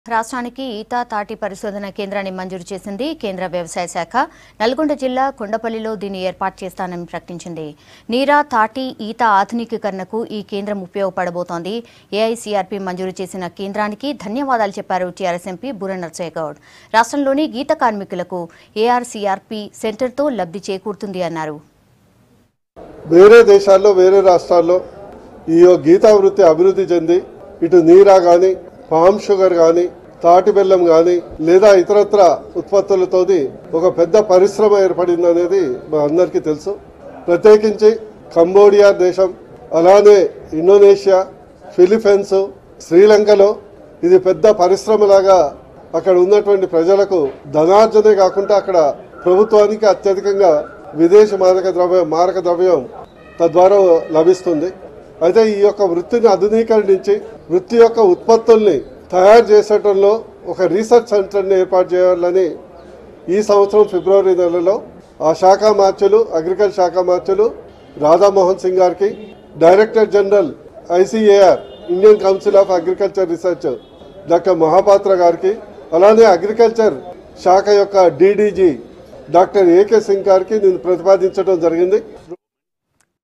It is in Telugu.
రాష్ట్రానికి ఈత తాటి పరిశోధన కేంద్రాన్ని మంజూరు చేసింది కేంద్ర వ్యవసాయ శాఖ నల్గొండ జిల్లా కొండపల్లిలో దీన్ని ఏర్పాటు చేస్తానని ప్రకటించింది నీరా తాటి ఈత ఆధునికీకరణకు ఈ కేంద్రం ఉపయోగపడబోతోంది ఏఐసీఆర్పీ మంజూరు చేసిన కేంద్రానికి ధన్యవాదాలు చెప్పారు టీఆర్ఎస్ ఎంపీ బుర్ర నర్సయ్య గౌడ్ రాష్ట్రంలోని గీత కార్మికులకు ఏఆర్సీఆర్పీ సెంటర్తో లబ్ధి చేకూరుతుంది అన్నారు వేరే దేశాల్లో వేరే రాష్ట్రాల్లో ఈ గీతా వృత్తి అభివృద్ధి చెంది ఇటు నీరా కానీ పామ్ షుగర్ కానీ తాటి బెల్లం కానీ లేదా ఇతరత్ర ఉత్పత్తులతోని ఒక పెద్ద పరిశ్రమ ఏర్పడింది అనేది మా అందరికీ తెలుసు ప్రత్యేకించి కంబోడియా దేశం అలానే ఇండోనేషియా ఫిలిపైన్స్ శ్రీలంకలో ఇది పెద్ద పరిశ్రమలాగా అక్కడ ఉన్నటువంటి ప్రజలకు ధనార్జనే కాకుండా అక్కడ ప్రభుత్వానికి అత్యధికంగా విదేశీ మారక ద్రవ్యం మారక ద్రవ్యం తద్వారా లభిస్తుంది అయితే ఈ యొక్క వృత్తిని ఆధునీకరించి వృత్తి యొక్క ఉత్పత్తుల్ని తయారు చేసేటంలో ఒక రీసెర్చ్ సెంటర్ని ఏర్పాటు చేయాలని ఈ సంవత్సరం ఫిబ్రవరి నెలలో ఆ శాఖ మార్చులు అగ్రికల్చర్ శాఖ మార్చులు రాధామోహన్ సింగ్ గారికి director general ICAR Indian council of agriculture research doctor Mahapatra గారికి అలానే అగ్రికల్చర్ శాఖ యొక్క డీడీజీ డాక్టర్ ఏకే సింగ్ గారికి నేను ప్రతిపాదించడం జరిగింది